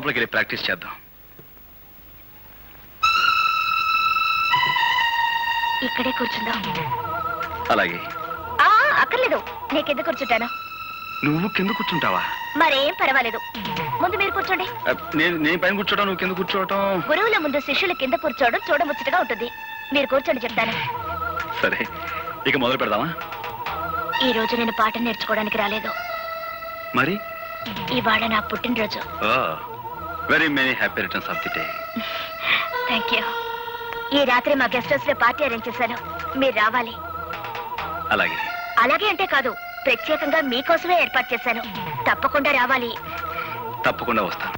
లోపలికి వెళ్ళి ప్రాక్టీస్ చేద్దాం ఇక్కడే కూర్చుందాం అలాగే ఆ అక్కర్లేదు నేను కింద కూర్చుంటాను నువ్వు కింద కూర్చుంటావా మరేం పర్వాలేదు ముందు మీరు కూర్చోండి ఆ, నేను నేను పైన కూర్చోవడం నువ్వు కింద కూర్చోవటం గురువుల ముందు శిష్యుల కింద కూర్చోవడం చూడముచ్చటగా ఉంటుంది మీరు కూర్చోండి చెప్తాను సరే ఇక మొదలు పెడదామా ఈ రోజు నేను పాట నేర్చుకోవడానికి రాలేదు మరి ఇవాళ నా పుట్టినరోజు very many happy returns of the day thank you ఈ రాత్రి మా గెస్ట్ హౌస్ లో పార్టీ అరేంజ్ చేశాను మీరు రావాలి అలాగే అలాగే అంటే కాదు ప్రత్యేకంగా మీకోసమే ఏర్పాటు చేశాను తప్పకుండా రావాలి తప్పకుండా వస్తాను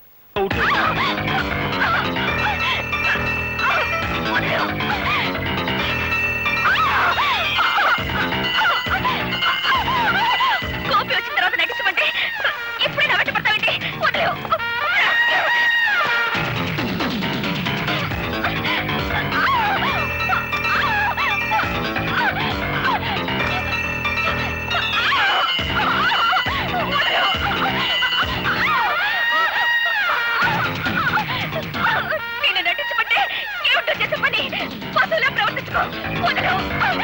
కోపి వచ్చిన తర్వాత నటించమంటే ఇప్పుడే నా వెంట పడతావేంటి వదిలేవు నేను నటించమంటే ఏమిటో చేసే పని పశువులా ప్రవర్తించుకో వదిలేవు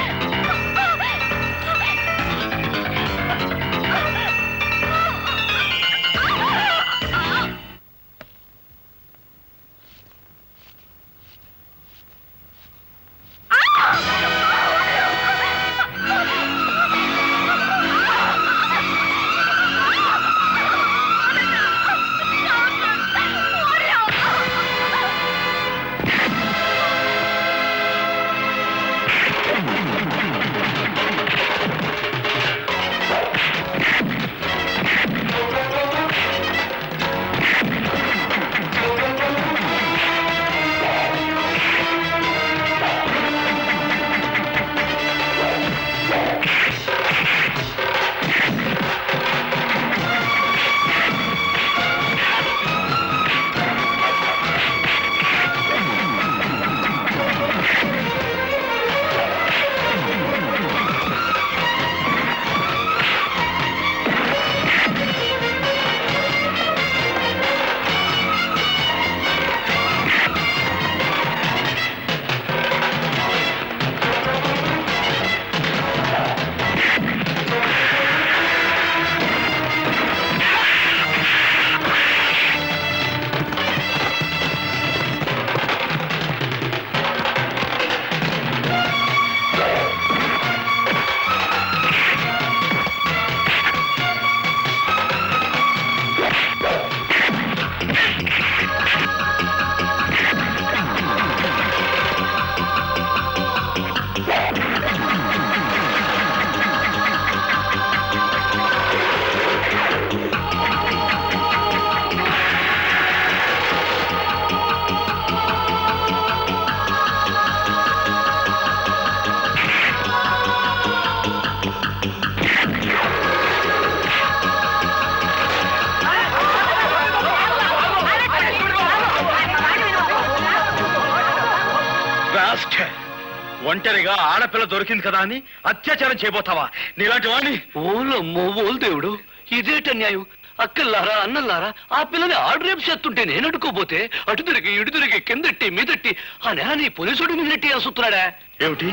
రాస్కెల్. ఒంటరిగా ఆడపిల్ల దొరికింది కదా అని అత్యాచారం చేయబోతావా నీలాంటి వాడిని ఓలమ్మో ఓలు దేవుడు ఇదేట న్యాయం అక్కల్లారా అన్నల్లారా ఆ పిల్లని ఆడు రేపు చేస్తుంటే నేను అడుకోపోతే అటు తిరిగి ఇటు తిరిగి కిందట్టి మీదట్టి ఆ నేల నీ పోలీసుడి మీద నెట్టి అసుతున్నాడా ఏమిటి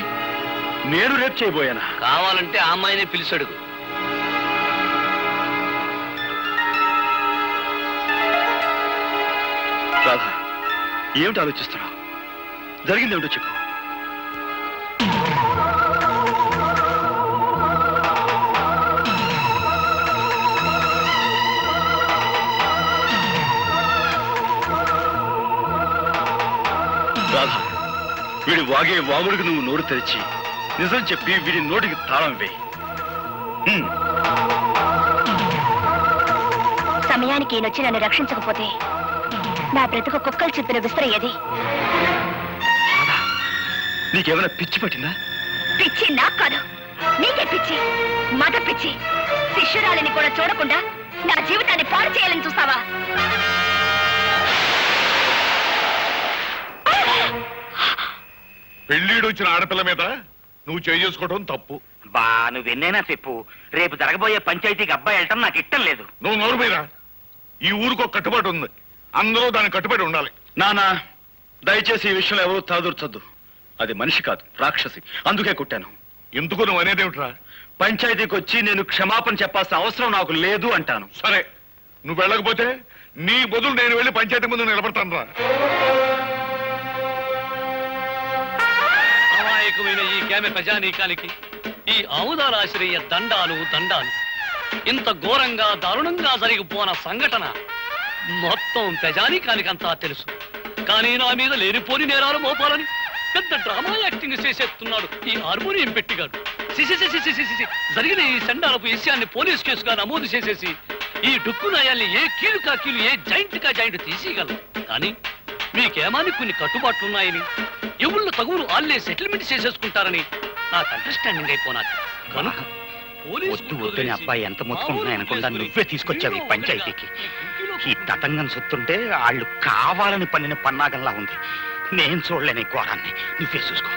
నేను రేపు చేయబోయానా కావాలంటే ఆ అమ్మాయినే పిలిచాడు రాధా ఏమిటి ఆలోచిస్తున్నావు జరిగింది ఏమిటో చెప్పు రాధా వీడి వాగే వాగుడికి నువ్వు నోరు తెరిచి నిజం చెప్పి వీడి నోటికి తాళం వేయి హ్మ్. సమయానికి ఈయన వచ్చి నన్ను రక్షించకపోతే నా బ్రతుకు కుక్కలు చెప్పిన విసిరయ్యేది రాధా, నీకేమైనా పిచ్చి పట్టిందా పిచ్చి నాకు కాదు నీకే పిచ్చి మగ పిచ్చి శిష్యురాలిని కూడా చూడకుండా నా జీవితాన్ని పాడు చేయాలని చూస్తావా పెళ్ళీడు వచ్చిన ఆడపిల్ల మీద నువ్వు చేసుకోవడం తప్పు బా నువ్వెన్నైనా చెప్పు రేపు జరగబోయే పంచాయతీకి అబ్బాయి వెళ్ళటం నాకు ఇష్టం లేదు నువ్వు నోరు మీద ఈ ఊరికి ఒక కట్టుబాటు ఉంది అందరూ దానికి కట్టుబడి ఉండాలి నానా దయచేసి ఈ విషయంలో ఎవరూ తలదూర్చొద్దు అది మనిషి కాదు రాక్షసి అందుకే కొట్టాను ఎందుకు నువ్వు అనేదేమిట్రా పంచాయతీకి వచ్చి నేను క్షమాపణ చెప్పాల్సిన అవసరం నాకు లేదు అంటాను సరే నువ్వు వెళ్ళకపోతే నీ బదులు నేను వెళ్ళి పంచాయతీ ముందు నిలబడతాను రా అమాయకమైన ఈ కేమె ప్రజానీకానికి ఈ ఆముదాల ఆశ్రయ దండాలు దండాలు ఇంత ఘోరంగా దారుణంగా జరిగిపోన సంఘటన మొత్తం ప్రజానీకానికంతా తెలుసు కానీ నా మీద లేనిపోని నేరాలు మోపాలని పెద్ద డ్రామా యాక్టింగ్ చేసేస్తున్నాడు ఈ హార్మోనియం పెట్టిగాడు సిసి సిసి సిసి సిసి జరిగిన ఈ సండాలపు విషయాన్ని పోలీస్ కేసుగా నమోదు చేసేసి ఈ డుక్కు నయాల్ని ఏ కీలు కా కీలు ఏ జాయింట్ కా జాయింట్ తీసేయగలం కానీ మీకేమాని కొన్ని కట్టుబాట్లున్నాయని ఎవళ్ళు తగువులు ఆల్లే సెటిల్మెంట్ చేసేసుకుంటారని నాకు అండర్స్టాండింగ్ అయిపోనాది కనుక పోలీసు వద్దు వద్దని అబ్బాయి ఎంత మొత్తుకుంటున్నాయనుకుండా నువ్వే తీసుకొచ్చావు ఈ పంచాయతీకి ఈ తతంగం సొత్తుంటే వాళ్ళు కావాలని పన్నిన పన్నాగంలా ఉంది నేను చూడలేని ఈ ఘోరాన్ని నువ్వే చూసుకో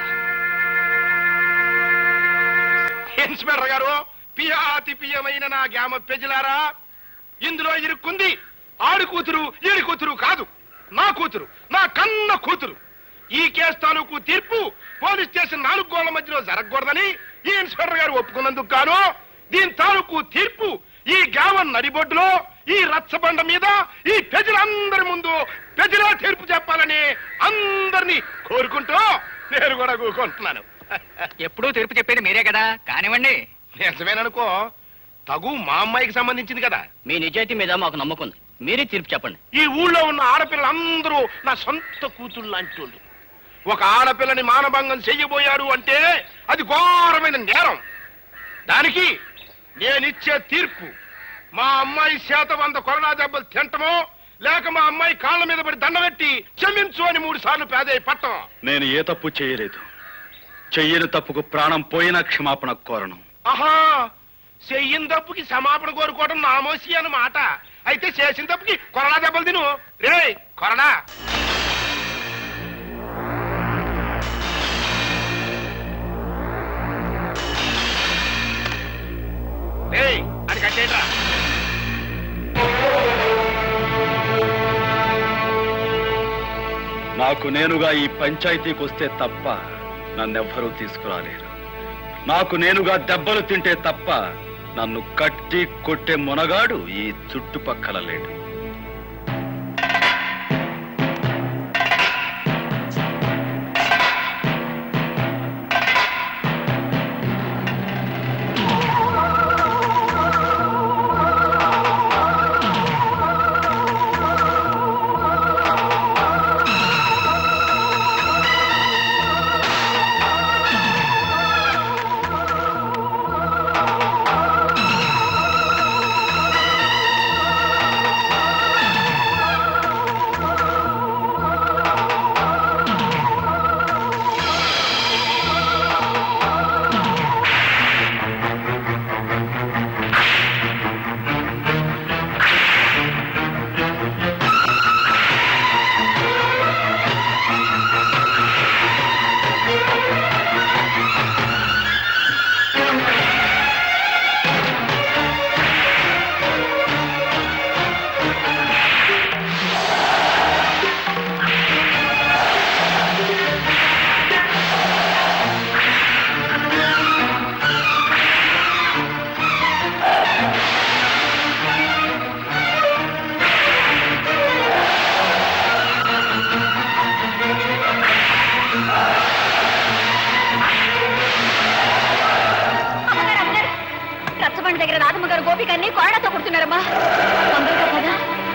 ఇన్స్పెక్టర్ గారు పియాతి పియమైన నా గ్యామ పెజలారా ఇందులో ఇరుక్కుంది ఆడి కూతురు ఈడి కూతురు కాదు నా కూతురు నా కన్న కూతురు ఈ కేసు తాలూకు తీర్పు పోలీస్ స్టేషన్ నాలుగు గోళ్ల మధ్యలో జరగకూడదని ఈ ఇన్స్పెక్టర్ గారు ఒప్పుకున్నందుకు గాను దీని తాలూకు తీర్పు ఈ గ్యావన్ నడిబొడ్డులో ఈ రచ్చబండ మీద ఈ ప్రజలందరి ముందు ప్రజలే తీర్పు చెప్పాలని అందరినీ కోరుకుంటూ నేను కూడా కూకుంటున్నాను ఎప్పుడూ తీర్పు చెప్పేది మీరే కదా కానివ్వండి నిజమేననుకో తగు మా అమ్మాయికి సంబంధించింది కదా మీ నిజాయితీ మీద మాకు నమ్మకం ఉంది మీరే తీర్పు చెప్పండి ఈ ఊళ్ళో ఉన్న ఆడపిల్లలందరూ నా సొంత కూతుళ్ళు లాంటి వాళ్ళు. ఒక ఆడపిల్లని మానభంగం చెయ్యబోయాడు అంటే అది ఘోరమైన నేరం దానికి నేనిచ్చే తీర్పు మా అమ్మాయి చేత వంద కొరడా దెబ్బలు తింటమో లేక మా అమ్మాయి కాళ్ళ మీద పడి దండబెట్టి క్షమించు అని మూడు సార్లు పేదయ్య పట్టం నేను ఏ తప్పు చేయలేదు చెయ్యని తప్పుకు ప్రాణం పోయినా క్షమాపణ కోరను ఆహా చెయ్యిన తప్పుకి క్షమాపణ కోరుకోవడం నామోసి అన్నమాట అయితే చేసిన తప్పుకి కొరడా దెబ్బలు తిను రే కొరడా రేయ్ అది కట్టేట్రా నాకు నేనుగా ఈ పంచాయతీకి వస్తే తప్ప నన్నెవ్వరూ తీసుకురాలేరు నాకు నేనుగా దెబ్బలు తింటే తప్ప నన్ను కట్టి కొట్టే మునగాడు ఈ చుట్టుపక్కల లేడు అమ్మగారు, అమ్మగారు, రచ్చబండ దగ్గర రాధమ్మ గారు గోపికన్ని కోరడాతో కొడుతున్నారమ్మా తొందరగా పద.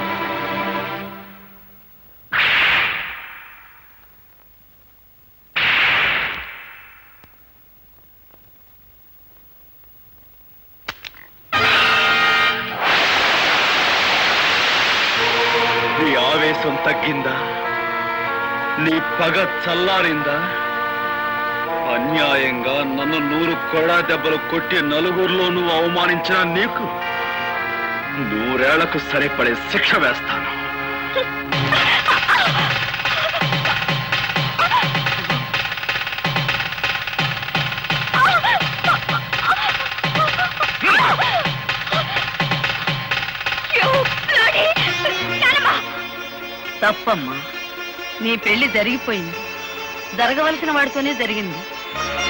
నీ ఆవేశం తగ్గిందా నీ పగ చల్లారిందా అన్యాయంగా నన్ను నూరు కొడా దెబ్బలు కొట్టి నలుగురిలో నువ్వు అవమానించిన నీకు నూరేళ్లకు సరిపడే శిక్ష వేస్తాను You bloody- నానమ్మ! తప్పమ్మా నీ పెళ్లి జరిగిపోయింది జరగవలసిన వాడితోనే జరిగింది